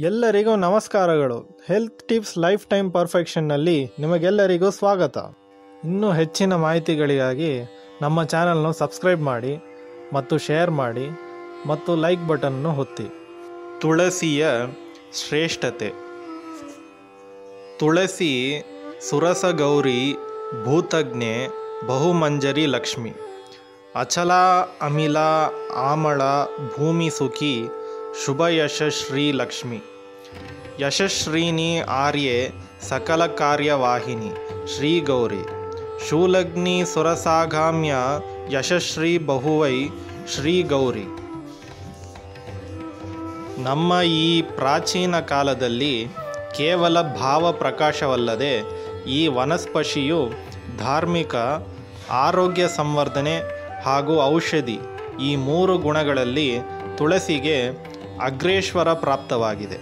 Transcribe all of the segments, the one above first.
ಎಲ್ಲರಿಗೂ ನಮಸ್ಕಾರಗಳು health tips life time ಪರ್ಫೆಕ್ಷನ್ನಲ್ಲಿ ನಿಮಗೆಲ್ಲರಿಗೂ ಸ್ವಾಗತ ಇನ್ನೂ ಹೆಚ್ಚಿನ ಮಾಹಿತಿಗಳಿಗಾಗಿ ನಮ್ಮ ಚಾನಲ್ನ ಸಬ್ಸ್ಕ್ರೈಬ್ ಮಾಡಿ ಮತ್ತು ಶೇರ್ ಮಾಡಿ ಮತ್ತು ಲೈಕ್ ಬಟನ್ನು ಒತ್ತಿ ತುಳಸಿಯ ಶ್ರೇಷ್ಠತೆ ತುಳಸಿ ಸುರಸಗೌರಿ ಭೂತಜ್ಞೆ ಬಹುಮಂಜರಿ ಲಕ್ಷ್ಮಿ ಅಚಲ ಅಮಿಲ ಆಮಳ ಭೂಮಿ ಸುಖಿ ಶುಭ ಯಶಶ್ರೀ ಲಕ್ಷ್ಮಿ ಯಶಶ್ರೀನಿ ಆರ್ಯೆ ಸಕಲ ಕಾರ್ಯವಾಹಿನಿ ಶ್ರೀ ಗೌರಿ ಶೂಲಗ್ನಿ ಸುರಸಾಗಾಮ್ಯ ಯಶಶ್ರೀ ಬಹುವೈ ಶ್ರೀ ಗೌರಿ ನಮ್ಮ ಈ ಪ್ರಾಚೀನ ಕಾಲದಲ್ಲಿ ಕೇವಲ ಭಾವ ಪ್ರಕಾಶವಲ್ಲದೆ ಈ ವನಸ್ಪಶಿಯು ಧಾರ್ಮಿಕ ಆರೋಗ್ಯ ಸಂವರ್ಧನೆ ಹಾಗೂ ಔಷಧಿ ಈ ಮೂರು ಗುಣಗಳಲ್ಲಿ ತುಳಸಿಗೆ ಅಗ್ರೇಶ್ವರ ಪ್ರಾಪ್ತವಾಗಿದೆ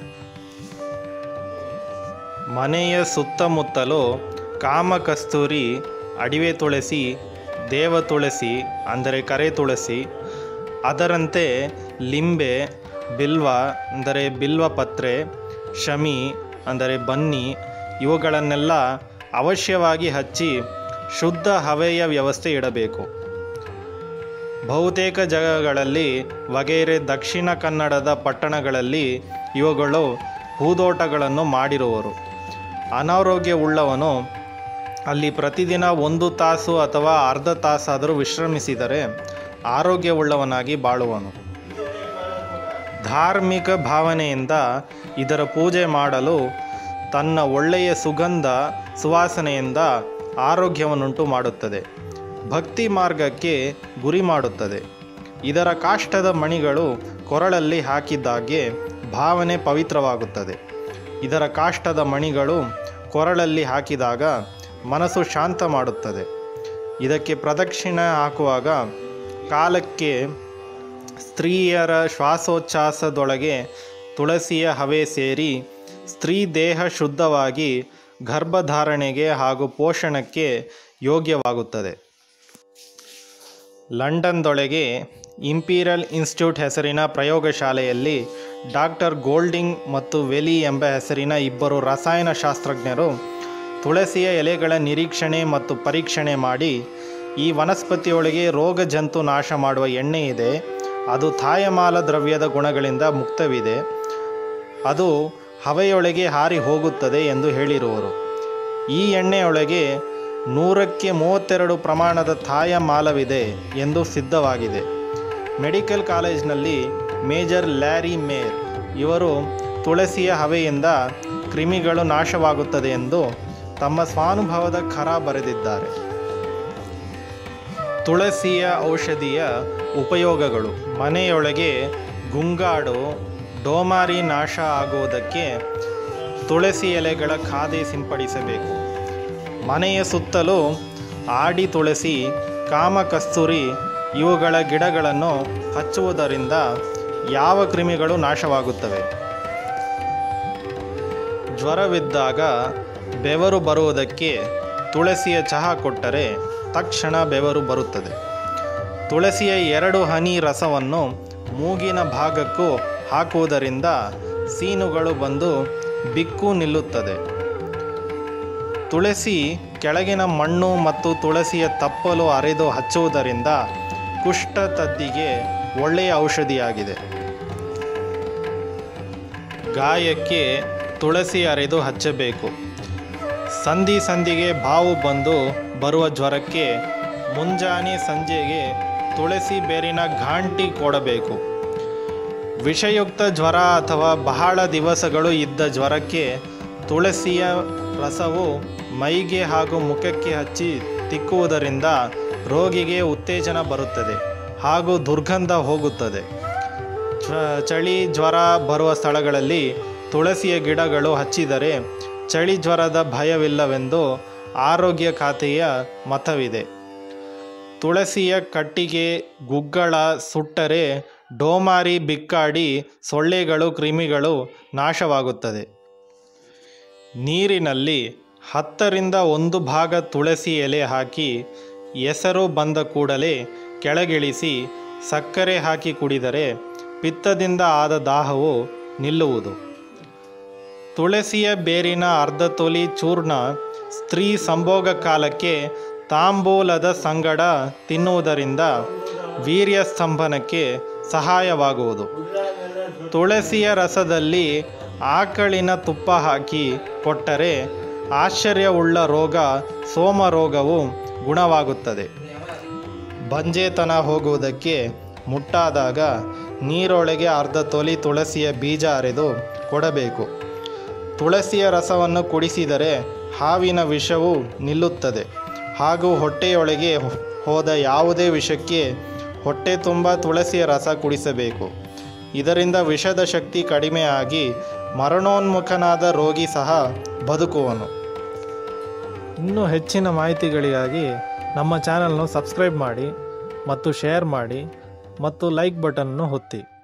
ಮನೆಯ ಸುತ್ತಮುತ್ತಲು ಕಾಮಕಸ್ತೂರಿ ಅಡಿವೆ ತುಳಸಿ ದೇವ ತುಳಸಿ ಅಂದರೆ ಕರೆ ತುಳಸಿ ಅದರಂತೆ ಲಿಂಬೆ ಬಿಲ್ವ ಅಂದರೆ ಬಿಲ್ವಪತ್ರೆ ಶಮಿ ಅಂದರೆ ಬನ್ನಿ ಇವುಗಳನ್ನೆಲ್ಲ ಅವಶ್ಯವಾಗಿ ಹಚ್ಚಿ ಶುದ್ಧ ಹವೆಯ ವ್ಯವಸ್ಥೆ ಇಡಬೇಕು ಬಹುತೇಕ ಜಾಗಗಳಲ್ಲಿ ವಗೈರೆ ದಕ್ಷಿಣ ಕನ್ನಡದ ಪಟ್ಟಣಗಳಲ್ಲಿ ಇವುಗಳು ಹೂದೋಟಗಳನ್ನು ಮಾಡಿರುವರು ಅನಾರೋಗ್ಯವುಳ್ಳವನು ಅಲ್ಲಿ ಪ್ರತಿದಿನ ಒಂದು ತಾಸು ಅಥವಾ ಅರ್ಧ ತಾಸಾದರೂ ವಿಶ್ರಮಿಸಿದರೆ ಆರೋಗ್ಯವುಳ್ಳವನಾಗಿ ಬಾಳುವನು ಧಾರ್ಮಿಕ ಭಾವನೆಯಿಂದ ಇದರ ಪೂಜೆ ಮಾಡಲು ತನ್ನ ಒಳ್ಳೆಯ ಸುಗಂಧ ಸುವಾಸನೆಯಿಂದ ಆರೋಗ್ಯವನ್ನುಂಟು ಮಾಡುತ್ತದೆ ಭಕ್ತಿ ಮಾರ್ಗಕ್ಕೆ ಗುರಿ ಮಾಡುತ್ತದೆ ಇದರ ಕಾಷ್ಟದ ಮಣಿಗಳು ಕೊರಳಲ್ಲಿ ಹಾಕಿದ್ದಾಗೆ ಭಾವನೆ ಪವಿತ್ರವಾಗುತ್ತದೆ ಇದರ ಕಾಷ್ಟದ ಮಣಿಗಳು ಕೊರಳಲ್ಲಿ ಹಾಕಿದಾಗ ಮನಸ್ಸು ಶಾಂತ ಮಾಡುತ್ತದೆ ಇದಕ್ಕೆ ಪ್ರದಕ್ಷಿಣೆ ಹಾಕುವಾಗ ಕಾಲಕ್ಕೆ ಸ್ತ್ರೀಯರ ಶ್ವಾಸೋಚ್ಛ್ವಾಸದೊಳಗೆ ತುಳಸಿಯ ಹವೆ ಸೇರಿ ಸ್ತ್ರೀ ದೇಹ ಶುದ್ಧವಾಗಿ ಗರ್ಭಧಾರಣೆಗೆ ಹಾಗೂ ಪೋಷಣಕ್ಕೆ ಯೋಗ್ಯವಾಗುತ್ತದೆ ಲಂಡನ್ದೊಳಗೆ ಇಂಪೀರಿಯಲ್ ಇನ್ಸ್ಟಿಟ್ಯೂಟ್ ಹೆಸರಿನ ಪ್ರಯೋಗಶಾಲೆಯಲ್ಲಿ ಡಾಕ್ಟರ್ ಗೋಲ್ಡಿಂಗ್ ಮತ್ತು ವೆಲಿ ಎಂಬ ಹೆಸರಿನ ಇಬ್ಬರು ರಸಾಯನಶಾಸ್ತ್ರಜ್ಞರು ತುಳಸಿಯ ಎಲೆಗಳ ನಿರೀಕ್ಷಣೆ ಮತ್ತು ಪರೀಕ್ಷಣೆ ಮಾಡಿ ಈ ವನಸ್ಪತಿಯೊಳಗೆ ರೋಗ ಜಂತು ನಾಶ ಮಾಡುವ ಎಣ್ಣೆ ಇದೆ ಅದು ತಾಯಮಾಲ ದ್ರವ್ಯದ ಗುಣಗಳಿಂದ ಮುಕ್ತವಿದೆ ಅದು ಹವೆಯೊಳಗೆ ಹಾರಿ ಹೋಗುತ್ತದೆ ಎಂದು ಹೇಳಿರುವರು ಈ ಎಣ್ಣೆಯೊಳಗೆ ನೂರಕ್ಕೆ ಮೂವತ್ತೆರಡು ಪ್ರಮಾಣದ ತಾಯಮಾಲವಿದೆ ಎಂದು ಸಿದ್ಧವಾಗಿದೆ ಮೆಡಿಕಲ್ ಕಾಲೇಜಿನಲ್ಲಿ ಮೇಜರ್ ಲ್ಯಾರಿ ಮೇರ್ ಇವರು ತುಳಸಿಯ ಹವೆಯಿಂದ ಕ್ರಿಮಿಗಳು ನಾಶವಾಗುತ್ತದೆ ಎಂದು ತಮ್ಮ ಸ್ವಾನುಭವದ ಖರ ಬರೆದಿದ್ದಾರೆ ತುಳಸಿಯ ಔಷಧಿಯ ಉಪಯೋಗಗಳು ಮನೆಯೊಳಗೆ ಗುಂಗಾಡು ಡೋಮಾರಿ ನಾಶ ಆಗುವುದಕ್ಕೆ ತುಳಸಿ ಎಲೆಗಳ ಖಾದೆ ಸಿಂಪಡಿಸಬೇಕು ಮನೆಯ ಸುತ್ತಲೂ ಆಡಿ ತುಳಸಿ ಕಾಮಕಸ್ತೂರಿ ಇವುಗಳ ಗಿಡಗಳನ್ನು ಹಚ್ಚುವುದರಿಂದ ಯಾವ ಕ್ರಿಮಿಗಳು ನಾಶವಾಗುತ್ತವೆ ಜ್ವರವಿದ್ದಾಗ ಬೆವರು ಬರುವುದಕ್ಕೆ ತುಳಸಿಯ ಚಹಾ ಕೊಟ್ಟರೆ ತಕ್ಷಣ ಬೆವರು ಬರುತ್ತದೆ ತುಳಸಿಯ ಎರಡು ಹನಿ ರಸವನ್ನು ಮೂಗಿನ ಭಾಗಕ್ಕೂ ಹಾಕುವುದರಿಂದ ಸೀನುಗಳು ಬಂದು ಬಿಕ್ಕು ನಿಲ್ಲುತ್ತದೆ ತುಳಸಿ ಕೆಳಗಿನ ಮಣ್ಣು ಮತ್ತು ತುಳಸಿಯ ತಪ್ಪಲು ಅರೆದು ಹಚ್ಚುವುದರಿಂದ ಕುಷ್ಠ ತದ್ದಿಗೆ ಒಳ್ಳೆಯ ಔಷಧಿಯಾಗಿದೆ ಗಾಯಕ್ಕೆ ತುಳಸಿ ಅರೆದು ಹಚ್ಚಬೇಕು ಸಂಧಿ ಸಂಧಿಗೆ ಬಾವು ಬಂದು ಬರುವ ಜ್ವರಕ್ಕೆ ಮುಂಜಾನೆ ಸಂಜೆಗೆ ತುಳಸಿ ಬೇರಿನ ಘಾಂಟಿ ಕೊಡಬೇಕು ವಿಷಯುಕ್ತ ಜ್ವರ ಅಥವಾ ಬಹಳ ದಿವಸಗಳು ಇದ್ದ ಜ್ವರಕ್ಕೆ ತುಳಸಿಯ ರಸವು ಮೈಗೆ ಹಾಗೂ ಮುಖಕ್ಕೆ ಹಚ್ಚಿ ತಿಕ್ಕುವುದರಿಂದ ರೋಗಿಗೆ ಉತ್ತೇಜನ ಬರುತ್ತದೆ ಹಾಗೂ ದುರ್ಗಂಧ ಹೋಗುತ್ತದೆ ಚಳಿ ಜ್ವರ ಬರುವ ಸ್ಥಳಗಳಲ್ಲಿ ತುಳಸಿಯ ಗಿಡಗಳು ಹಚ್ಚಿದರೆ ಚಳಿ ಜ್ವರದ ಭಯವಿಲ್ಲವೆಂದು ಆರೋಗ್ಯ ಖಾತೆಯ ಮತವಿದೆ ತುಳಸಿಯ ಕಟ್ಟಿಗೆ ಗುಗ್ಗಳ ಸುಟ್ಟರೆ ಡೋಮಾರಿ ಬಿಕ್ಕಾಡಿ ಸೊಳ್ಳೆಗಳು ಕ್ರಿಮಿಗಳು ನಾಶವಾಗುತ್ತದೆ ನೀರಿನಲ್ಲಿ ಹತ್ತರಿಂದ ಒಂದು ಭಾಗ ತುಳಸಿ ಎಲೆ ಹಾಕಿ ಹೆಸರು ಬಂದ ಕೂಡಲೇ ಕೆಳಗಿಳಿಸಿ ಸಕ್ಕರೆ ಹಾಕಿ ಕುಡಿದರೆ ಪಿತ್ತದಿಂದ ಆದ ದಾಹವು ನಿಲ್ಲುವುದು ತುಳಸಿಯ ಬೇರಿನ ಅರ್ಧ ತೊಲಿ ಚೂರ್ಣ ಸ್ತ್ರೀ ಸಂಭೋಗ ಕಾಲಕ್ಕೆ ತಾಂಬೂಲದ ಸಂಗಡ ತಿನ್ನುವುದರಿಂದ ವೀರ್ಯ ಸ್ತಂಭನಕ್ಕೆ ಸಹಾಯವಾಗುವುದು ತುಳಸಿಯ ರಸದಲ್ಲಿ ಆಕಳಿನ ತುಪ್ಪ ಹಾಕಿ ಕೊಟ್ಟರೆ ಆಶ್ಚರ್ಯವುಳ್ಳ ರೋಗ ಸೋಮ ರೋಗವು ಗುಣವಾಗುತ್ತದೆ ಬಂಜೇತನ ಹೋಗುವುದಕ್ಕೆ ಮುಟ್ಟಾದಾಗ ನೀರೊಳಗೆ ಅರ್ಧ ತೊಲಿ ತುಳಸಿಯ ಬೀಜ ಅರೆದು ಕೊಡಬೇಕು ತುಳಸಿಯ ರಸವನ್ನು ಕುಡಿಸಿದರೆ ಹಾವಿನ ವಿಷವು ನಿಲ್ಲುತ್ತದೆ ಹಾಗೂ ಹೊಟ್ಟೆಯೊಳಗೆ ಹೋದ ಯಾವುದೇ ವಿಷಕ್ಕೆ ಹೊಟ್ಟೆ ತುಂಬ ತುಳಸಿಯ ರಸ ಕುಡಿಸಬೇಕು ಇದರಿಂದ ವಿಷದ ಶಕ್ತಿ ಕಡಿಮೆಯಾಗಿ ಮರಣೋನ್ಮುಖನಾದ ರೋಗಿ ಸಹ ಬದುಕುವನು ಇನ್ನೂ ಹೆಚ್ಚಿನ ಮಾಹಿತಿಗಳಿಗಾಗಿ ನಮ್ಮ ಚಾನಲ್ನು ಸಬ್ಸ್ಕ್ರೈಬ್ ಮಾಡಿ ಮತ್ತು ಶೇರ್ ಮಾಡಿ ಮತ್ತು ಲೈಕ್ ಬಟನ್ನು ಒತ್ತಿ